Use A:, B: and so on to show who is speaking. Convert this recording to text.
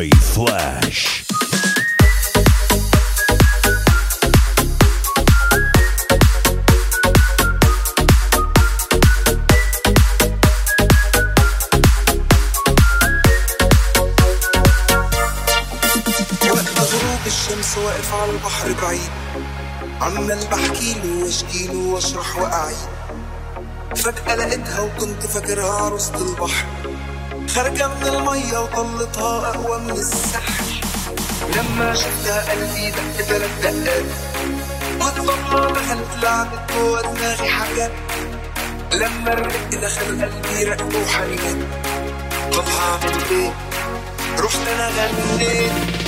A: Jimmy Flash.
B: وقت غروب الشمس واقف على البحر بعيد عمال بحكي له واشكي له واشرح واعيد فجأة لقيتها وكنت فاكرها عروسة البحر خارجة من المية وطلتها أقوى من السحر لما شفتها قلبي دق تلات دقات والطلة دخلت لعبت جوا دماغي حاجات لما الرق دخل قلبي رق وحنين طب هعمل ايه رحت انا غنيت